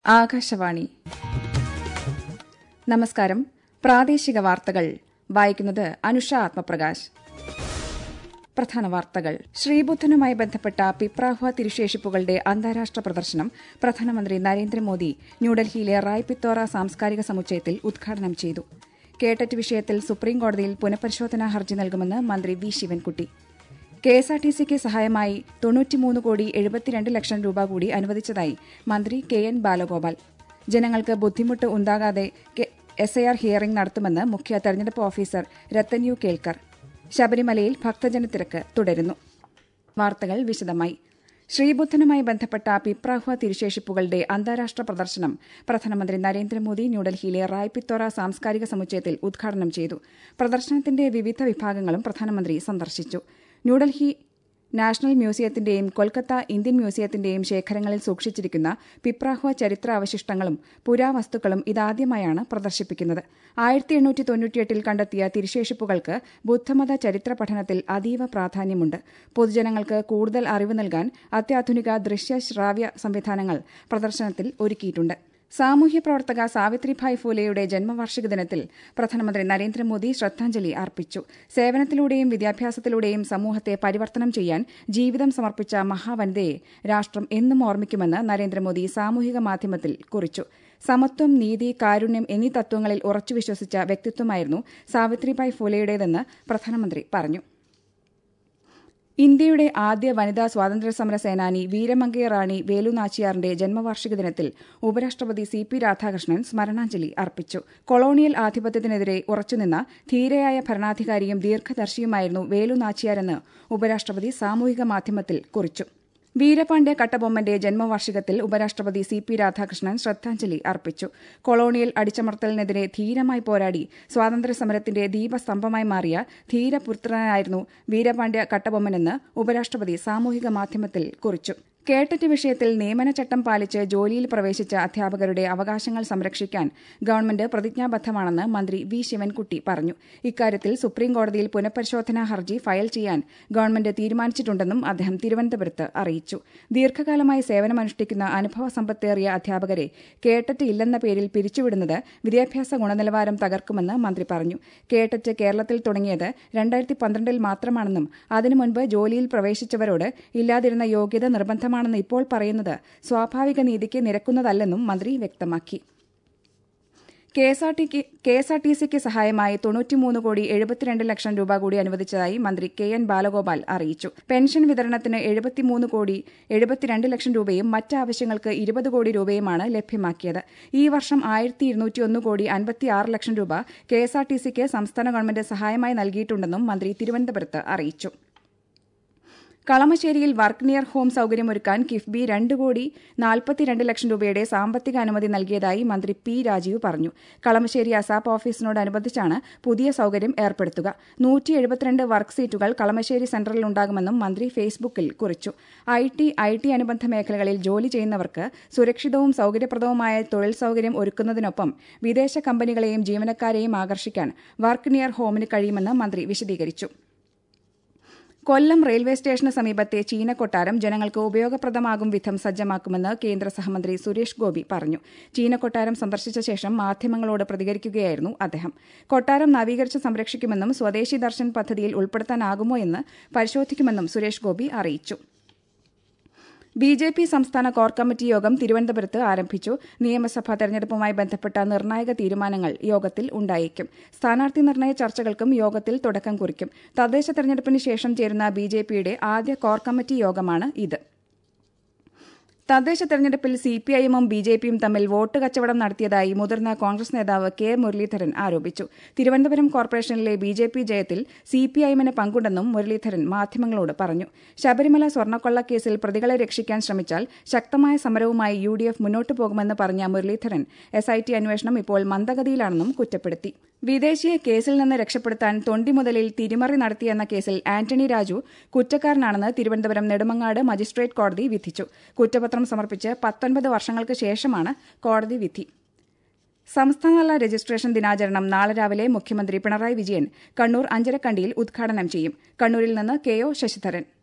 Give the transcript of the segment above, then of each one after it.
ആകാശവാണി നമസ്കാരം പ്രാദേശിക വാർത്തകൾ വായിക്കുന്നത് അനുഷ ആത്മപ്രകാശ് പ്രധാന വാർത്തകൾ ശ്രീബുദ്ധനുമായി ബന്ധപ്പെട്ട പിപ്രാഹ്വ തിരുശേഷിപ്പുകളുടെ അന്താരാഷ്ട്ര പ്രദർശനം പ്രധാനമന്ത്രി നരേന്ദ്രമോദി ന്യൂഡൽഹിയിലെ റായ് പിത്തോറ സാംസ്കാരിക സമുച്ചയത്തിൽ ഉദ്ഘാടനം ചെയ്തു കേട്ടറ്റ് വിഷയത്തിൽ സുപ്രീംകോടതിയിൽ പുനഃപരിശോധനാ ഹർജി നൽകുമെന്ന് മന്ത്രി വി ശിവൻകുട്ടി കെഎസ്ആർടിസിക്ക് സഹായമായി തൊണ്ണൂറ്റിമൂന്ന് കോടി എഴുപത്തിരണ്ട് ലക്ഷം രൂപ കൂടി അനുവദിച്ചതായി മന്ത്രി കെ എൻ ബാലഗോപാൽ ജനങ്ങൾക്ക് ബുദ്ധിമുട്ട് ഉണ്ടാകാതെ എസ്ഐആർ ഹിയറിംഗ് നടത്തുമെന്ന് മുഖ്യ തെരഞ്ഞെടുപ്പ് ഓഫീസർ രത്തൻ യു കേൽക്കർ ശബരിമലയിൽ ഭക്തജനത്തിരക്ക് തുടരുന്നു വാർത്തകൾ വിശദമായി ശ്രീബുദ്ധനുമായി ബന്ധപ്പെട്ട പിപ്രാഹ്വ തിരുശേഷിപ്പുകളുടെ അന്താരാഷ്ട്ര പ്രദർശനം പ്രധാനമന്ത്രി നരേന്ദ്രമോദി ന്യൂഡൽഹിയിലെ റായ് പിത്തോറ സാംസ്കാരിക സമുച്ചയത്തിൽ ഉദ്ഘാടനം ചെയ്തു പ്രദർശനത്തിന്റെ വിവിധ വിഭാഗങ്ങളും പ്രധാനമന്ത്രി സന്ദർശിച്ചു ന്യൂഡൽഹി നാഷണൽ മ്യൂസിയത്തിന്റെയും കൊൽക്കത്ത ഇന്ത്യൻ മ്യൂസിയത്തിന്റെയും ശേഖരങ്ങളിൽ സൂക്ഷിച്ചിരിക്കുന്ന പിപ്രാഹ്വ ചരിത്രാവശിഷ്ടങ്ങളും പുരാവസ്തുക്കളും ഇതാദ്യമായാണ് പ്രദർശിപ്പിക്കുന്നത് ആയിരത്തി എണ്ണൂറ്റി തൊണ്ണൂറ്റിയെട്ടിൽ കണ്ടെത്തിയ തിരുശേഷിപ്പുകൾക്ക് ബുദ്ധമത ചരിത്ര പഠനത്തിൽ അതീവ പ്രാധാന്യമുണ്ട് പൊതുജനങ്ങൾക്ക് കൂടുതൽ അറിവ് നൽകാൻ അത്യാധുനിക ദൃശ്യ ശ്രാവ്യ സംവിധാനങ്ങൾ പ്രദർശനത്തിൽ ഒരുക്കിയിട്ടുണ്ട് സാമൂഹ്യ പ്രവർത്തക സാവിത്രിഭായ് ഫൂലെയുടെ ജന്മവാർഷിക ദിനത്തിൽ പ്രധാനമന്ത്രി നരേന്ദ്രമോദി ശ്രദ്ധാഞ്ജലി അർപ്പിച്ചു സേവനത്തിലൂടെയും വിദ്യാഭ്യാസത്തിലൂടെയും സമൂഹത്തെ പരിവർത്തനം ചെയ്യാൻ ജീവിതം സമർപ്പിച്ച മഹാവനിതയെ രാഷ്ട്രം എന്നും ഓർമ്മിക്കുമെന്ന് നരേന്ദ്രമോദി സാമൂഹിക മാധ്യമത്തിൽ കുറിച്ചു സമത്വം നീതി കാരുണ്യം എന്നീ തത്വങ്ങളിൽ ഉറച്ചു വിശ്വസിച്ച വ്യക്തിത്വമായിരുന്നു സാവിത്രിഭായ് ഫൂലെയുടേതെന്ന് പ്രധാനമന്ത്രി പറഞ്ഞു ഇന്ത്യയുടെ ആദ്യ വനിതാ സ്വാതന്ത്ര്യസമര സേനാനി വീരമംഗയ റാണി വേലു നാച്ചിയാറിന്റെ ജന്മവാർഷിക ദിനത്തിൽ ഉപരാഷ്ട്രപതി സി പി രാധാകൃഷ്ണൻ സ്മരണാഞ്ജലി അർപ്പിച്ചു കൊളോണിയൽ ആധിപത്യത്തിനെതിരെ ഉറച്ചുനിന്ന ധീരയായ ഭരണാധികാരിയും ദീർഘദർശിയുമായിരുന്നു വേലു നാച്ചിയാരെന്ന് ഉപരാഷ്ട്രപതി സാമൂഹിക മാധ്യമത്തിൽ കുറിച്ചു വീരപാണ്ഡ്യ കട്ടബൊമ്മന്റെ ജന്മവാർഷികത്തിൽ ഉപരാഷ്ട്രപതി സി പി രാധാകൃഷ്ണൻ ശ്രദ്ധാഞ്ജലി അർപ്പിച്ചു കൊളോണിയൽ അടിച്ചമർത്തലിനെതിരെ ധീരമായി പോരാടി സ്വാതന്ത്ര്യസമരത്തിന്റെ ദീപസ്തംഭമായി മാറിയ ധീരപുത്രനായിരുന്നു വീരപാണ്ഡ്യ കട്ടബൊമ്മനെന്ന് ഉപരാഷ്ട്രപതി സാമൂഹിക മാധ്യമത്തിൽ കുറിച്ചു കേട്ടറ്റ് വിഷയത്തിൽ നിയമനചട്ടം പാലിച്ച് ജോലിയിൽ പ്രവേശിച്ച അധ്യാപകരുടെ അവകാശങ്ങൾ സംരക്ഷിക്കാൻ ഗവൺമെന്റ് പ്രതിജ്ഞാബദ്ധമാണെന്ന് മന്ത്രി വി ശിവൻകുട്ടി പറഞ്ഞു ഇക്കാര്യത്തിൽ സുപ്രീംകോടതിയിൽ പുനഃപരിശോധനാ ഹർജി ഫയൽ ചെയ്യാൻ ഗവൺമെന്റ് തീരുമാനിച്ചിട്ടുണ്ടെന്നും അദ്ദേഹം തിരുവനന്തപുരത്ത് അറിയിച്ചു ദീർഘകാലമായി സേവനമനുഷ്ഠിക്കുന്ന അനുഭവ സമ്പത്തേറിയ അധ്യാപകരെ കേട്ടറ്റ് ഇല്ലെന്ന പേരിൽ പിരിച്ചുവിടുന്നത് വിദ്യാഭ്യാസ ഗുണനിലവാരം തകർക്കുമെന്ന് മന്ത്രി പറഞ്ഞു കേട്ടറ്റ് കേരളത്തിൽ തുടങ്ങിയത് രണ്ടായിരത്തി പന്ത്രണ്ടിൽ മാത്രമാണെന്നും അതിനു മുൻപ് ജോലിയിൽ പ്രവേശിച്ചവരോട് ഇല്ലാതിരുന്ന യോഗ്യത നിർബന്ധം മാത്രമാണെന്ന് ഇപ്പോൾ പറയുന്നത് സ്വാഭാവിക നീതിക്ക് നിരക്കുന്നതല്ലെന്നും മന്ത്രി വ്യക്തമാക്കി കെഎസ്ആർടിസിക്ക് സഹായമായി തൊണ്ണൂറ്റിമൂന്ന് കോടി എഴുപത്തിരണ്ട് ലക്ഷം രൂപ കൂടി അനുവദിച്ചതായി മന്ത്രി കെ എൻ ബാലഗോപാൽ അറിയിച്ചു പെൻഷൻ വിതരണത്തിന് എഴുപത്തിമൂന്ന് കോടി എഴുപത്തിരണ്ട് ലക്ഷം രൂപയും മറ്റ് ആവശ്യങ്ങൾക്ക് ഇരുപത് കോടി രൂപയുമാണ് ലഭ്യമാക്കിയത് ഈ വർഷം ആയിരത്തി ഇരുന്നൂറ്റിയൊന്ന് കോടി അൻപത്തിയാറ് ലക്ഷം രൂപ കെഎസ്ആർടിസിക്ക് സംസ്ഥാന ഗവൺമെന്റ് സഹായമായി നൽകിയിട്ടുണ്ടെന്നും മന്ത്രി തിരുവനന്തപുരത്ത് അറിയിച്ചു കളമശ്ശേരിയിൽ വർക്ക് നിയർ ഹോം സൌകര്യമൊരുക്കാൻ കിഫ്ബി രണ്ട് കോടി നാൽപ്പത്തിരണ്ട് ലക്ഷം രൂപയുടെ സാമ്പത്തിക അനുമതി നൽകിയതായി മന്ത്രി പി രാജീവ് പറഞ്ഞു കളമശ്ശേരി അസാപ്പ് ഓഫീസിനോടനുബന്ധിച്ചാണ് പുതിയ സൌകര്യം ഏർപ്പെടുത്തുക നൂറ്റി എഴുപത്തിരണ്ട് വർക്ക് സീറ്റുകൾ കളമശ്ശേരി സെന്ററിൽ ഉണ്ടാകുമെന്നും മന്ത്രി ഫേസ്ബുക്കിൽ കുറിച്ചു ഐ ടി ഐ ടി അനുബന്ധ മേഖലകളിൽ ജോലി ചെയ്യുന്നവർക്ക് സുരക്ഷിതവും സൌകര്യപ്രദവുമായ തൊഴിൽ സൌകര്യം ഒരുക്കുന്നതിനൊപ്പം വിദേശ കമ്പനികളെയും ജീവനക്കാരെയും ആകർഷിക്കാൻ വർക്ക് നിയർ ഹോമിന് കഴിയുമെന്ന് മന്ത്രി വിശദീകരിച്ചു കൊല്ലം റെയിൽവേ സ്റ്റേഷന് സമീപത്തെ ചീനക്കൊട്ടാരം ജനങ്ങൾക്ക് ഉപയോഗപ്രദമാകും വിധം സജ്ജമാക്കുമെന്ന് കേന്ദ്ര സഹമന്ത്രി സുരേഷ് ഗോപി പറഞ്ഞു ചീനക്കൊട്ടാരം സന്ദർശിച്ച ശേഷം മാധ്യമങ്ങളോട് പ്രതികരിക്കുകയായിരുന്നു അദ്ദേഹം കൊട്ടാരം നവീകരിച്ച് സംരക്ഷിക്കുമെന്നും സ്വദേശി ദർശൻ പദ്ധതിയിൽ ഉൾപ്പെടുത്താനാകുമോ എന്ന് പരിശോധിക്കുമെന്നും സുരേഷ് ഗോപി അറിയിച്ചു ബി ജെ പി സംസ്ഥാന കോർ കമ്മിറ്റി യോഗം തിരുവനന്തപുരത്ത് ആരംഭിച്ചു നിയമസഭാ തെരഞ്ഞെടുപ്പുമായി ബന്ധപ്പെട്ട നിർണായക തീരുമാനങ്ങൾ യോഗത്തിൽ ഉണ്ടായേക്കും സ്ഥാനാർത്ഥി നിർണയ ചർച്ചകൾക്കും യോഗത്തിൽ തുടക്കം കുറിക്കും തദ്ദേശ തെരഞ്ഞെടുപ്പിന് ശേഷം ചേരുന്ന ബി ജെ പിയുടെ ആദ്യ കോർ കമ്മിറ്റി യോഗമാണ് ഇത് തദ്ദേശ തെരഞ്ഞെടുപ്പിൽ സി പി ഐഎമ്മും ബി ജെ പിയും തമ്മിൽ വോട്ട് കച്ചവടം നടത്തിയതായി മുതിർന്ന കോൺഗ്രസ് നേതാവ് കെ മുരളീധരൻ ആരോപിച്ചു തിരുവനന്തപുരം കോർപ്പറേഷനിലെ ബി ജെ പി ജയത്തിൽ സി പി ഐഎമ്മിന് പങ്കുണ്ടെന്നും മുരളീധരൻ മാധ്യമങ്ങളോട് പറഞ്ഞു ശബരിമല സ്വർണ്ണക്കൊള്ള കേസിൽ പ്രതികളെ രക്ഷിക്കാൻ ശ്രമിച്ചാൽ ശക്തമായ സമരവുമായി യു ഡി എഫ് മുന്നോട്ടു പോകുമെന്ന് പറഞ്ഞ മുരളീധരൻ എസ് ഐ ടി അന്വേഷണം ഇപ്പോൾ മന്ദഗതിയിലാണെന്നും കുറ്റപ്പെടുത്തി വിദേശിയെ കേസിൽ നിന്ന് രക്ഷപ്പെടുത്താൻ തൊണ്ടിമുതലിൽ തിരിമറി നടത്തിയെന്ന കേസിൽ ആന്റണി രാജു കുറ്റക്കാരനാണെന്ന് തിരുവനന്തപുരം നെടുമങ്ങാട് മജിസ്ട്രേറ്റ് കോടതി വിധിച്ചു കുറ്റപത്രം സമർപ്പിച്ച് പത്തൊൻപത് വർഷങ്ങൾക്ക് ശേഷമാണ് കോടതി വിധി സംസ്ഥാനതല രജിസ്ട്രേഷൻ ദിനാചരണം നാളെ രാവിലെ മുഖ്യമന്ത്രി പിണറായി വിജയൻ കണ്ണൂർ അഞ്ചരക്കണ്ടിയിൽ ഉദ്ഘാടനം ചെയ്യും കണ്ണൂരിൽ നിന്ന് കെ ഒ ശശിധരൻ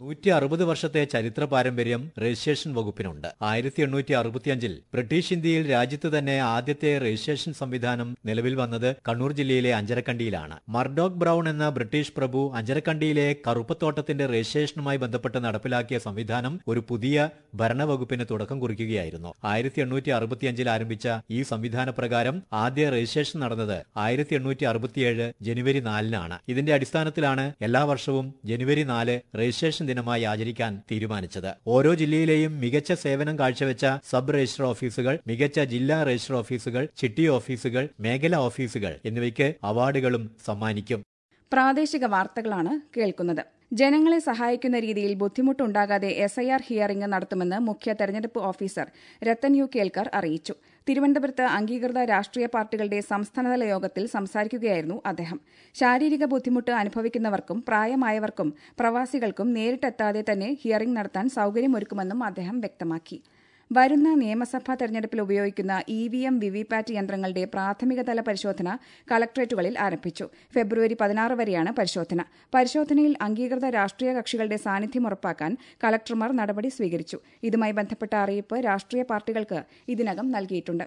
നൂറ്റി അറുപത് വർഷത്തെ ചരിത്ര പാരമ്പര്യം രജിസ്ട്രേഷൻ വകുപ്പിനുണ്ട് ആയിരത്തി എണ്ണൂറ്റി അറുപത്തിയഞ്ചിൽ ബ്രിട്ടീഷ് ഇന്ത്യയിൽ രാജ്യത്ത് തന്നെ ആദ്യത്തെ രജിസ്ട്രേഷൻ സംവിധാനം നിലവിൽ വന്നത് കണ്ണൂർ ജില്ലയിലെ അഞ്ചരക്കണ്ടിയിലാണ് മർഡോക് ബ്രൌൺ എന്ന ബ്രിട്ടീഷ് പ്രഭു അഞ്ചരക്കണ്ടിയിലെ കറുപ്പത്തോട്ടത്തിന്റെ രജിസ്ട്രേഷനുമായി ബന്ധപ്പെട്ട് നടപ്പിലാക്കിയ സംവിധാനം ഒരു പുതിയ ഭരണവകുപ്പിന് തുടക്കം കുറിക്കുകയായിരുന്നു ആയിരത്തി എണ്ണൂറ്റി അറുപത്തിയഞ്ചിൽ ആരംഭിച്ച ഈ സംവിധാന പ്രകാരം ആദ്യ രജിസ്ട്രേഷൻ നടന്നത് ആയിരത്തി എണ്ണൂറ്റി അറുപത്തിയേഴ് ജനുവരി നാലിനാണ് ഇതിന്റെ അടിസ്ഥാനത്തിലാണ് എല്ലാ വർഷവും ജനുവരി നാല് രജിസ്ട്രേഷൻ ദിനമായി ആചരിക്കാൻ തീരുമാനിച്ചത് ഓരോ ജില്ലയിലെയും മികച്ച സേവനം കാഴ്ചവെച്ച സബ് രജിസ്റ്റർ ഓഫീസുകൾ മികച്ച ജില്ലാ രജിസ്റ്റർ ഓഫീസുകൾ ചിട്ടി ഓഫീസുകൾ മേഖലാ ഓഫീസുകൾ എന്നിവയ്ക്ക് അവാർഡുകളും സമ്മാനിക്കും പ്രാദേശിക വാർത്തകളാണ് കേൾക്കുന്നത് ജനങ്ങളെ സഹായിക്കുന്ന രീതിയിൽ ബുദ്ധിമുട്ടുണ്ടാകാതെ എസ് ഐ ആർ ഹിയറിംഗ് നടത്തുമെന്ന് മുഖ്യ തെരഞ്ഞെടുപ്പ് ഓഫീസർ രത്തൻ യു കേൽക്കർ അറിയിച്ചു തിരുവനന്തപുരത്ത് അംഗീകൃത രാഷ്ട്രീയ പാർട്ടികളുടെ സംസ്ഥാനതല യോഗത്തിൽ സംസാരിക്കുകയായിരുന്നു അദ്ദേഹം ശാരീരിക ബുദ്ധിമുട്ട് അനുഭവിക്കുന്നവർക്കും പ്രായമായവർക്കും പ്രവാസികൾക്കും നേരിട്ടെത്താതെ തന്നെ ഹിയറിംഗ് നടത്താൻ സൌകര്യമൊരുക്കുമെന്നും അദ്ദേഹം വ്യക്തമാക്കി വരുന്ന നിയമസഭാ തെരഞ്ഞെടുപ്പിൽ ഉപയോഗിക്കുന്ന ഇ വി എം വിവിപാറ്റ് യന്ത്രങ്ങളുടെ പ്രാഥമികതല പരിശോധന കളക്ടറേറ്റുകളിൽ ആരംഭിച്ചു ഫെബ്രുവരി പതിനാറ് വരെയാണ് പരിശോധന പരിശോധനയിൽ അംഗീകൃത രാഷ്ട്രീയ കക്ഷികളുടെ സാന്നിധ്യം ഉറപ്പാക്കാൻ കളക്ടർമാർ നടപടി സ്വീകരിച്ചു ഇതുമായി ബന്ധപ്പെട്ട അറിയിപ്പ് രാഷ്ട്രീയ പാർട്ടികൾക്ക് ഇതിനകം നൽകിയിട്ടുണ്ട്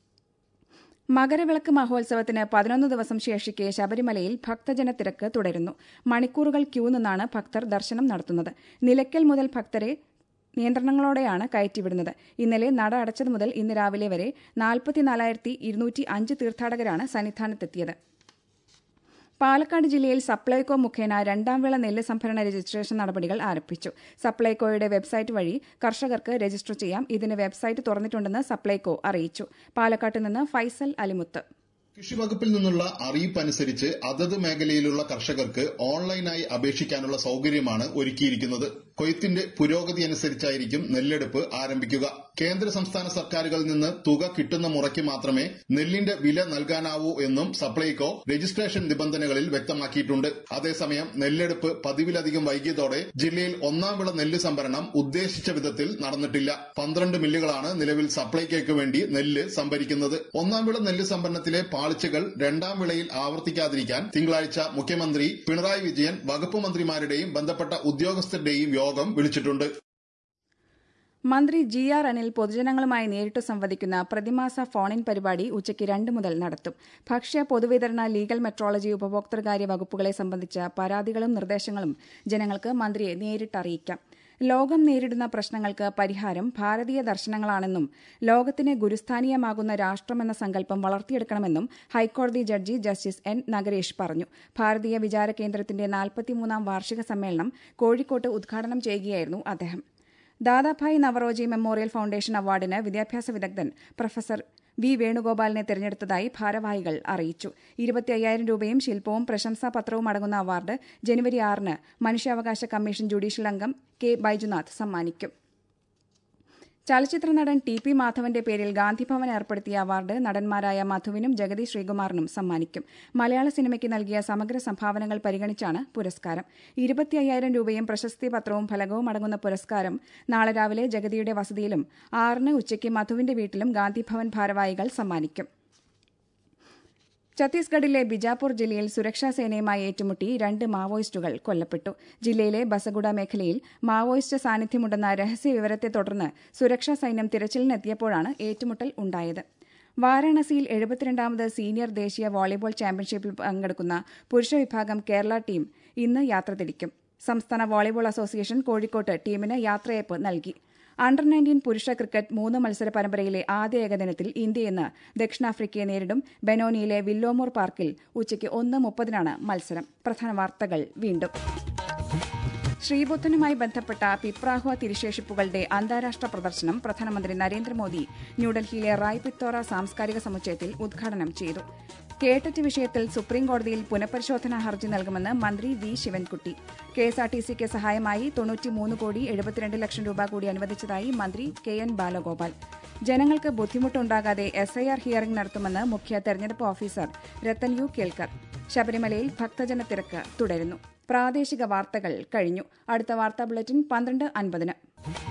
മകരവിളക്ക് മഹോത്സവത്തിന് പതിനൊന്ന് ദിവസം ശേഷിക്കെ ശബരിമലയിൽ ഭക്തജന തിരക്ക് തുടരുന്നു മണിക്കൂറുകൾ ക്യൂ നിന്നാണ് ഭക്തർ ദർശനം നടത്തുന്നത് നിലയ്ക്കൽ മുതൽ ഭക്തരെ നിയന്ത്രണങ്ങളോടെയാണ് കയറ്റിവിടുന്നത് ഇന്നലെ നട അടച്ചത് മുതൽ ഇന്ന് രാവിലെ വരെ നാൽപ്പത്തിനാലായിരത്തി ഇരുന്നൂറ്റി അഞ്ച് തീർത്ഥാടകരാണ് സന്നിധാനത്തെത്തിയത് പാലക്കാട് ജില്ലയിൽ സപ്ലൈകോ മുഖേന രണ്ടാം വിള നെല്ല് സംഭരണ രജിസ്ട്രേഷൻ നടപടികൾ ആരംഭിച്ചു സപ്ലൈകോയുടെ വെബ്സൈറ്റ് വഴി കർഷകർക്ക് രജിസ്റ്റർ ചെയ്യാം ഇതിന് വെബ്സൈറ്റ് തുറന്നിട്ടുണ്ടെന്ന് സപ്ലൈകോ അറിയിച്ചു പാലക്കാട്ട് നിന്ന് ഫൈസൽ അലിമുത്ത് കൃഷിവകുപ്പിൽ നിന്നുള്ള അറിയിപ്പ് അനുസരിച്ച് അതത് മേഖലയിലുള്ള കർഷകർക്ക് ഓൺലൈനായി അപേക്ഷിക്കാനുള്ള സൌകര്യമാണ് ഒരുക്കിയിരിക്കുന്നത് കൊയ്ത്തിന്റെ പുരോഗതി അനുസരിച്ചായിരിക്കും നെല്ലെടുപ്പ് ആരംഭിക്കുക കേന്ദ്ര സംസ്ഥാന സർക്കാരുകളിൽ നിന്ന് തുക കിട്ടുന്ന മുറയ്ക്ക് മാത്രമേ നെല്ലിന്റെ വില നൽകാനാവൂ എന്നും സപ്ലൈകോ രജിസ്ട്രേഷൻ നിബന്ധനകളിൽ വ്യക്തമാക്കിയിട്ടുണ്ട് അതേസമയം നെല്ലെടുപ്പ് പതിവിലധികം വൈകിയതോടെ ജില്ലയിൽ ഒന്നാം വിള നെല്ല് സംഭരണം ഉദ്ദേശിച്ച വിധത്തിൽ നടന്നിട്ടില്ല പന്ത്രണ്ട് മില്ലുകളാണ് നിലവിൽ സപ്ലൈകോയ്ക്ക് വേണ്ടി നെല്ല് സംഭരിക്കുന്നത് ഒന്നാം വിള നെല്ല് സംഭരണത്തിലെ പാളിച്ചകൾ രണ്ടാം വിളയിൽ ആവർത്തിക്കാതിരിക്കാൻ തിങ്കളാഴ്ച മുഖ്യമന്ത്രി പിണറായി വിജയൻ വകുപ്പ് മന്ത്രിമാരുടെയും ബന്ധപ്പെട്ട ഉദ്യോഗസ്ഥരുടെയും യോഗം വിളിച്ചിട്ടുണ്ട് മന്ത്രി ജി ആർ അനിൽ പൊതുജനങ്ങളുമായി നേരിട്ട് സംവദിക്കുന്ന പ്രതിമാസ ഫോണിൻ പരിപാടി ഉച്ചയ്ക്ക് രണ്ട് മുതൽ നടത്തും ഭക്ഷ്യ പൊതുവിതരണ ലീഗൽ മെട്രോളജി ഉപഭോക്തൃകാര്യ വകുപ്പുകളെ സംബന്ധിച്ച പരാതികളും നിർദ്ദേശങ്ങളും ജനങ്ങൾക്ക് മന്ത്രിയെ നേരിട്ടറിയിക്കാം ലോകം നേരിടുന്ന പ്രശ്നങ്ങൾക്ക് പരിഹാരം ഭാരതീയ ദർശനങ്ങളാണെന്നും ലോകത്തിന് ഗുരുസ്ഥാനീയമാകുന്ന രാഷ്ട്രമെന്ന സങ്കല്പം വളർത്തിയെടുക്കണമെന്നും ഹൈക്കോടതി ജഡ്ജി ജസ്റ്റിസ് എൻ നഗരേഷ് പറഞ്ഞു ഭാരതീയ വിചാര കേന്ദ്രത്തിന്റെ നാൽപ്പത്തിമൂന്നാം വാർഷിക സമ്മേളനം കോഴിക്കോട്ട് ഉദ്ഘാടനം ചെയ്യുകയായിരുന്നു അദ്ദേഹം ദാദാഭായ് നവറോജി മെമ്മോറിയൽ ഫൌണ്ടേഷൻ അവാർഡിന് വിദ്യാഭ്യാസ വിദഗ്ധൻ പ്രൊഫസർ വി വേണുഗോപാലിനെ തെരഞ്ഞെടുത്തതായി ഭാരവാഹികൾ അറിയിച്ചു ഇരുപത്തി അയ്യായിരം രൂപയും ശില്പവും പ്രശംസാപത്രവും അടങ്ങുന്ന അവാർഡ് ജനുവരി ആറിന് മനുഷ്യാവകാശ കമ്മീഷൻ ജുഡീഷ്യൽ അംഗം കെ ബൈജുനാഥ് സമ്മാനിക്കും ചലച്ചിത്ര നടൻ ടി പി മാധവന്റെ പേരിൽ ഗാന്ധിഭവൻ ഏർപ്പെടുത്തിയ അവാർഡ് നടന്മാരായ മധുവിനും ജഗതി ശ്രീകുമാറിനും സമ്മാനിക്കും മലയാള സിനിമയ്ക്ക് നൽകിയ സമഗ്ര സംഭാവനകൾ പരിഗണിച്ചാണ് പുരസ്കാരം ഇരുപത്തി അയ്യായിരം രൂപയും പ്രശസ്തി പത്രവും ഫലകവും അടങ്ങുന്ന പുരസ്കാരം നാളെ രാവിലെ ജഗതിയുടെ വസതിയിലും ആറിന് ഉച്ചയ്ക്ക് മധുവിന്റെ വീട്ടിലും ഗാന്ധിഭവൻ ഭാരവാഹികൾ സമ്മാനിക്കും ഛത്തീസ്ഗഡിലെ ബിജാപൂർ ജില്ലയിൽ സുരക്ഷാ സേനയുമായി ഏറ്റുമുട്ടി രണ്ട് മാവോയിസ്റ്റുകൾ കൊല്ലപ്പെട്ടു ജില്ലയിലെ ബസഗുഡ മേഖലയിൽ മാവോയിസ്റ്റ് സാന്നിധ്യമുണ്ടെന്ന രഹസ്യ വിവരത്തെ തുടർന്ന് സുരക്ഷാ സൈന്യം തിരച്ചിലിനെത്തിയപ്പോഴാണ് ഏറ്റുമുട്ടൽ ഉണ്ടായത് വാരാണസിയിൽ എഴുപത്തിരണ്ടാമത് സീനിയർ ദേശീയ വോളിബോൾ ചാമ്പ്യൻഷിപ്പിൽ പങ്കെടുക്കുന്ന പുരുഷ വിഭാഗം കേരള ടീം ഇന്ന് യാത്ര തിരിക്കും സംസ്ഥാന വോളിബോൾ അസോസിയേഷൻ കോഴിക്കോട്ട് ടീമിന് യാത്രയയപ്പ് നൽകി അണ്ടർ നയൻറ്റീൻ പുരുഷ ക്രിക്കറ്റ് മൂന്ന് മത്സര പരമ്പരയിലെ ആദ്യ ഏകദിനത്തിൽ ഇന്ത്യ ഇന്ന് ദക്ഷിണാഫ്രിക്കയെ നേരിടും ബെനോനിയിലെ വില്ലോമോർ പാർക്കിൽ ഉച്ചയ്ക്ക് ഒന്ന് മുപ്പതിനാണ് മത്സരം പ്രധാന വാർത്തകൾ വീണ്ടും ശ്രീബുദ്ധനുമായി ബന്ധപ്പെട്ട പിപ്രാഹ്വ തിരുശേഷിപ്പുകളുടെ അന്താരാഷ്ട്ര പ്രദർശനം പ്രധാനമന്ത്രി നരേന്ദ്രമോദി ന്യൂഡൽഹിയിലെ റായ് പിത്തോറ സാംസ്കാരിക സമുച്ചയത്തിൽ ഉദ്ഘാടനം ചെയ്തു കേട്ടറ്റ് വിഷയത്തിൽ സുപ്രീംകോടതിയിൽ പുനഃപരിശോധനാ ഹർജി നൽകുമെന്ന് മന്ത്രി വി ശിവൻകുട്ടി കെഎസ്ആർടിസിക്ക് സഹായമായി തൊണ്ണൂറ്റിമൂന്ന് കോടി എഴുപത്തിരണ്ട് ലക്ഷം രൂപ കൂടി അനുവദിച്ചതായി മന്ത്രി കെ എൻ ബാലഗോപാൽ ജനങ്ങൾക്ക് ബുദ്ധിമുട്ടുണ്ടാകാതെ എസ് ഐ ആർ ഹിയറിംഗ് നടത്തുമെന്ന് മുഖ്യ തെരഞ്ഞെടുപ്പ് ഓഫീസർ രത്തൻ യു കേൽക്കർ ശബരിമലയിൽ ഭക്തജന തിരക്ക് തുടരുന്നു പ്രാദേശിക വാർത്തകൾ കഴിഞ്ഞു അടുത്ത വാർത്താ ബുള്ളറ്റിൻ പന്ത്രണ്ട് അൻപതിന്